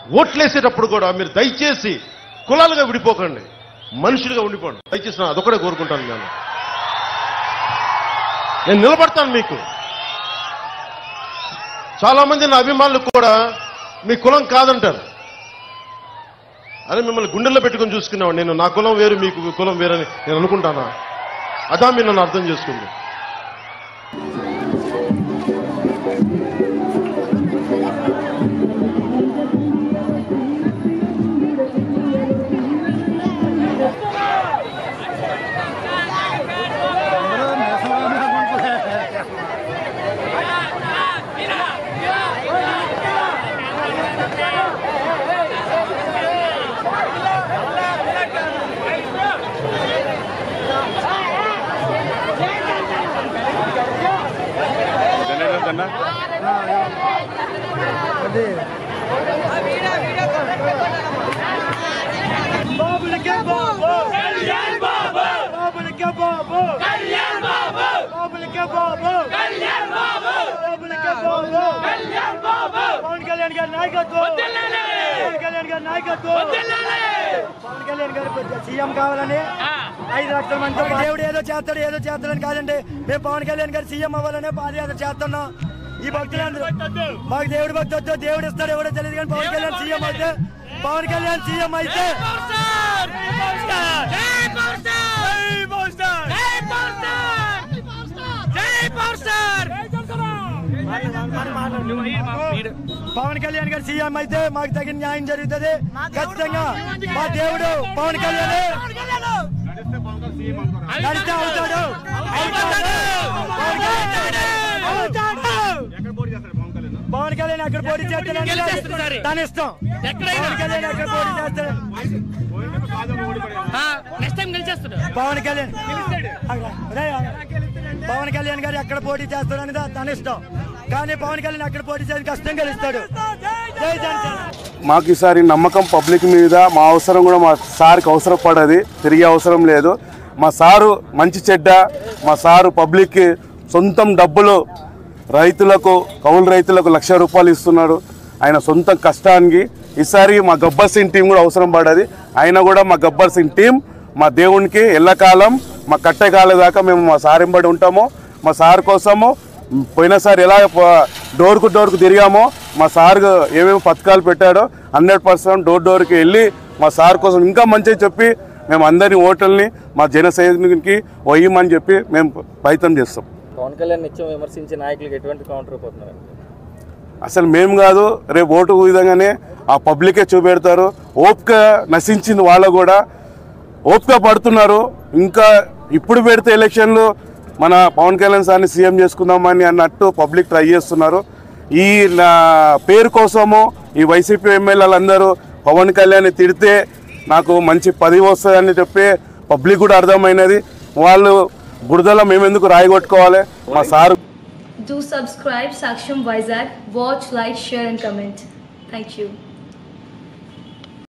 ఓట్లేసేటప్పుడు కూడా మీరు దయచేసి కులాలుగా విడిపోకండి మనుషులుగా ఉండిపోండి దయచేసి నా అదొకడే కోరుకుంటాను నేను నేను నిలబడతాను మీకు చాలా మంది నా అభిమానులు కూడా మీ కులం కాదంటారు అని మిమ్మల్ని గుండెల్లో పెట్టుకొని చూసుకున్నావు నేను నా కులం వేరు మీకు కులం వేరని నేను అనుకుంటానా అదా మీరు నన్ను అర్థం చేసుకుంది బాబులకే బాబు కళ్యాణ్ బాబు బాబులకే బాబు కళ్యాణ్ బాబు బాబులకే బాబు కళ్యాణ్ బాబు బాబులకే బాబు కళ్యాణ్ బాబు పవన్ కళ్యాణ్ గారి నాయకత్వం పవన్ కళ్యాణ్ గారి నాయకత్వం పవన్ కళ్యాణ్ గారు సీఎం కావాలని ఐదు లక్షల మంది దేవుడు ఏదో చేస్తాడు ఏదో చేస్తాడని కాదండి మేము పవన్ కళ్యాణ్ గారు సీఎం అవ్వాలనే పాదయాత్ర చేస్తున్నాం ఈ భక్తులందరూ మాకు దేవుడి భక్తి వద్దు దేవుడు ఇస్తాడు ఎవడో తెలియదు కానీ పవన్ కళ్యాణ్ సీఎం అయితే పవన్ కళ్యాణ్ సీఎం అయితే పవన్ కళ్యాణ్ గారు సీఎం అయితే మాకు తగిన న్యాయం జరుగుతుంది ఖచ్చితంగా మా దేవుడు పవన్ కళ్యాణ్ నడిస్తే అవుతాడు అవుతాడు. పవన్ కళ్యాణ్ అవుతాడు. పవన్ కళ్యాణ్ ఎక్కడ పోటీ చేస్తాడు దాని ఇష్టం పవన్ కళ్యాణ్ ఎక్కడ పోటీ చేస్తాడు నెక్స్ట్ టైం గెలిచేస్తాడు పవన్ కళ్యాణ్ రే, పవన్ కళ్యాణ్ గారు ఎక్కడ పోటీ చేస్తాడు అనేది తన ఇష్టం కానీ పవన్ కళ్యాణ్ ఎక్కడ పోటీ చేయడం కష్టం గెలుస్తాడు జై జనసేన మాకు ఈసారి నమ్మకం పబ్లిక్ మీద మా అవసరం కూడా మా సార్కి అవసరం పడది తిరిగే అవసరం లేదు మా సారు మంచి చెడ్డ మా సారు పబ్లిక్కి సొంతం డబ్బులు రైతులకు కౌలు రైతులకు లక్ష రూపాయలు ఇస్తున్నాడు ఆయన సొంత కష్టానికి ఈసారి మా గబ్బర్ సింగ్ టీం కూడా అవసరం పడది ఆయన కూడా మా గబ్బర్ సింగ్ టీం మా దేవునికి ఎల్లకాలం మా కట్టెకాల దాకా మేము మా సార్ వెంబడి ఉంటాము మా సార్ కోసము పోయినసారి ఎలా ప- డోర్కు డోర్కు తిరిగామో మా సార్ ఏమేమి పథకాలు పెట్టాడో హండ్రెడ్ పర్సెంట్ డోర్ డోర్కి వెళ్ళి మా సార్ కోసం ఇంకా మంచిగా చెప్పి మేము అందరి ఓటర్ని మా జన సైనికునికి వయ్యమని చెప్పి మేము ప్రయత్నం చేస్తాం పవన్ కళ్యాణ్ నిత్యం విమర్శించే నాయకులకు ఎటువంటి కౌంటర్ పోతున్నారు అసలు మేము కాదు రేపు ఓటు విధంగానే ఆ పబ్లికే చూపెడతారు ఓపిక నశించింది వాళ్ళు కూడా ఓపిక పడుతున్నారు ఇంకా ఇప్పుడు పెడితే ఎలక్షన్లు మన పవన్ కళ్యాణ్ సార్ని సీఎం చేసుకుందామని అన్నట్టు పబ్లిక్ ట్రై చేస్తున్నారు ఈ నా పేరు కోసము ఈ వైసీపీ ఎమ్మెల్యేలందరూ పవన్ కళ్యాణ్ తిడితే నాకు మంచి పదవి వస్తుందని చెప్పి పబ్లిక్ కూడా అర్థమైనది వాళ్ళు బురదలో మేమెందుకు రాయగొట్టుకోవాలి మా sir Do subscribe Saksham Vizag. Watch, like, share, and comment. Thank you.